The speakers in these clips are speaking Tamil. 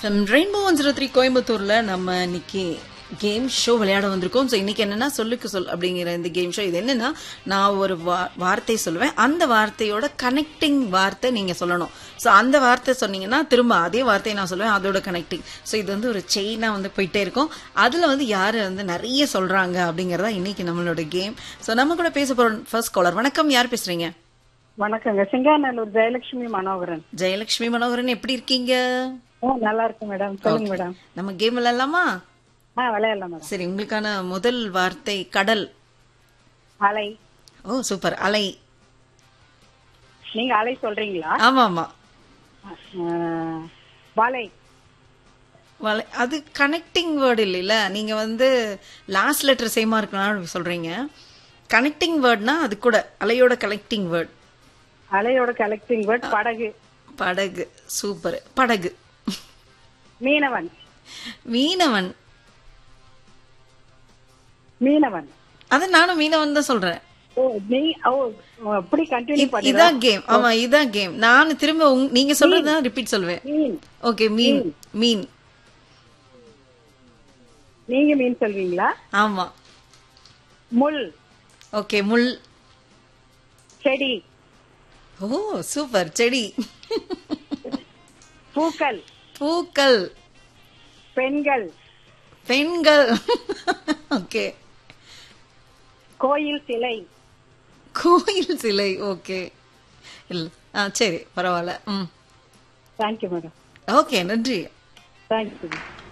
ரெயின்போ ஒன் ஜீரோ த்ரீ கோயம்புத்தூர்ல நம்ம இன்னைக்கு கேம் ஷோ விளையாட வந்திருக்கோம் ஸோ இன்னைக்கு என்னன்னா சொல்லுக்கு சொல் அப்படிங்கிற இந்த கேம் ஷோ இது என்னன்னா நான் ஒரு வா- வார்த்தை சொல்லுவேன் அந்த வார்த்தையோட கனெக்டிங் வார்த்தை நீங்க சொல்லணும் ஸோ அந்த வார்த்தை சொன்னீங்கன்னா திரும்ப அதே வார்த்தையை நான் சொல்லுவேன் அதோட கனெக்டிங் ஸோ இது வந்து ஒரு செயினா வந்து போயிட்டே இருக்கும் அதுல வந்து யாரு வந்து நிறைய சொல்றாங்க அப்படிங்கறதா இன்னைக்கு நம்மளோட கேம் ஸோ நம்ம கூட பேச போறோம் ஃபர்ஸ்ட் காலர் வணக்கம் யார் பேசுறீங்க வணக்கங்க சிங்காநல்லூர் ஜெயலட்சுமி மனோகரன் ஜெயலட்சுமி மனோகரன் எப்படி இருக்கீங்க ஓ நல்லா இருக்கு மேடம் சொல்லுங்க மேடம் நம்ம கேம் விளையாடலாமா ஆ விளையாடலாம் மேடம் சரி உங்களுக்கான முதல் வார்த்தை கடல் அலை ஓ சூப்பர் அலை நீங்க அலை சொல்றீங்களா ஆமா ஆமா ஆ, வலை வலை- அது கனெக்டிங் வேர்டு இல்லைல்ல நீங்க வந்து லாஸ்ட் லெட்டர் சேமா இருக்கணும் சொல்றீங்க கனெக்டிங் வேர்ட்னா அது கூட அலையோட கனெக்டிங் வேர்ட் அலையோட கலெக்டிங் வேர்ட் படகு படகு சூப்பர் படகு மீனவன் மீனவன் மீனவன் அது நானும் மீனவன் தான் சொல்றேன் ஓ நீ ஓ அப்படி கண்டினியூ பண்ணி இதான் கேம் ஆமா இதான் கேம் நான் திரும்ப உங்க- நீங்க சொல்றதுதான் ரிப்பீட் சொல்வேன் மீன் ஓகே மீன் மீன் நீங்க மீன் சொல்வீங்களா ஆமா முள் ஓகே முள் செடி ஓ சூப்பர் செடி பூக்கள் பூக்கள் பெண்கள் பெண்கள் ஓகே கோயில் சிலை கோயில் சிலை ஓகே இல்ல ஆ சரி பரவாயில்ல ம் தேங்க்யூ மேடம் ஓகே நன்றி தேங்க்யூ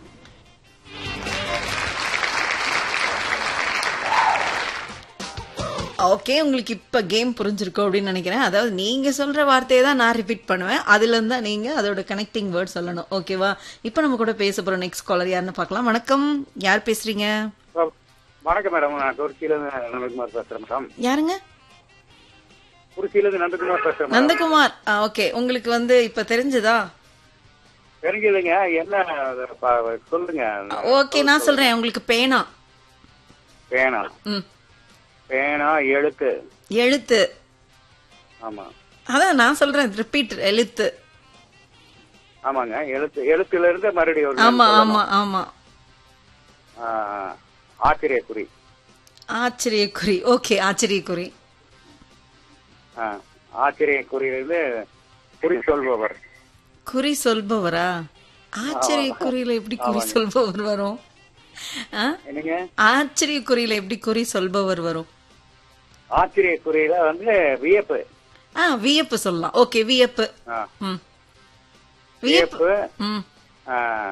ஓகே உங்களுக்கு இப்ப கேம் புரிஞ்சிருக்கும் அப்படின்னு நினைக்கிறேன் அதாவது நீங்க சொல்ற வார்த்தையை தான் நான் ரிப்பீட் பண்ணுவேன் அதுல இருந்தா நீங்க அதோட கனெக்டிங் வேர்ட் சொல்லணும் ஓகேவா இப்போ நம்ம கூட பேச போற நெக்ஸ்ட் காலர் யாருன்னு பார்க்கலாம் வணக்கம் யார் பேசுறீங்க வணக்கம் மேடம் நான் துருக்கியிலேருந்து நந்தகுமார் பேசுறேன் மேடம் யாருங்க துருக்கியிலேருந்து நந்தகுமார் பேசுறேன் மேடம் நந்தகுமார் ஓகே உங்களுக்கு வந்து இப்ப தெரிஞ்சதா தெரிஞ்சதுங்க என்ன அது ப- சொல்லுங்க ஓகே நான் சொல்றேன் உங்களுக்கு பேனா பேனா ம் பேனா எழுத்து எழுத்து ஆமா அதான் நான் சொல்றேன் ரிப்பீட் எழுத்து ஆமாங்க எழுத்து எழுத்துல இருந்து மறுபடியும் ஒரு ஆமா சொல்லணும். ஆமா ஆமா ஆ, ஆச்சரியக்குறி ஆச்சரியக்குறி ஓகே ஆச்சரியக்குறி ஆ, ஆச்சரியக்குறியிலிருந்து குறி சொல்பவர் குறி சொல்பவரா ஆச்சரியக்குறியில எப்படி குறி சொல்பவர் வரும் ஆ? என்னங்க ஆச்சரியக்குறியில எப்படி குறி சொல்பவர் வரும் ஆச்சரியக்குறியில வந்து வியப்பு ஆ வியப்பு சொல்லலாம் ஓகே வியப்பு ஆ, ம் வியப்பு வியப்பு ம் ஆ,